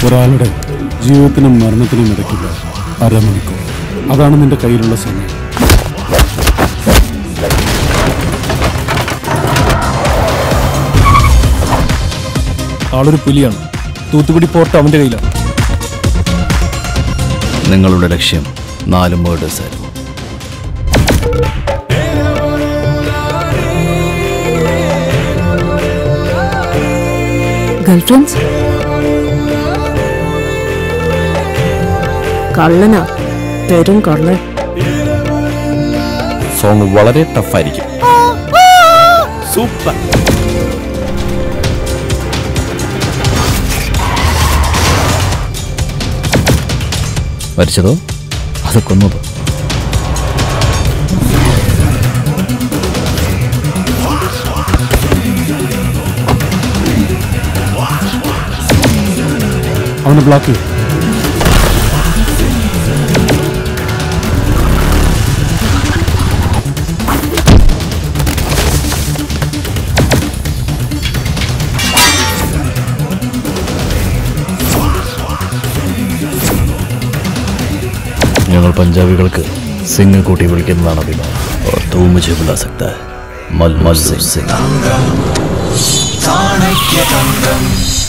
ഒരാളുടെ ജീവിതത്തിനും മരണത്തിനും ഇടയ്ക്കുള്ള അരമണിക്കൂർ അതാണ് നിന്റെ കയ്യിലുള്ള സമയം ആളൊരു പുലിയാണ് തൂത്തുക്കുടി പോർട്ട് അവന്റെ കയ്യിലാണ് നിങ്ങളുടെ ലക്ഷ്യം നാല് മേഡേഴ്സ് ആയിരുന്നു ഗേൾഫ്രണ്ട്സ് കള്ളനാ പെരും കള്ളൻ സോങ് വളരെ ടഫായിരിക്കും സൂപ്പർ വരച്ചതോ അത് കൊന്നതോ അവനെ ബ്ലോക്ക് ചെയ്യും ഞങ്ങൾ പഞ്ചാബികൾക്ക് സിംഗ് കൂട്ടി വിളിക്കുന്നതാണ് അഭിമാനം और तू मुझे बुला सकता है मल मल सिंह चाणक्यतन्त्रम्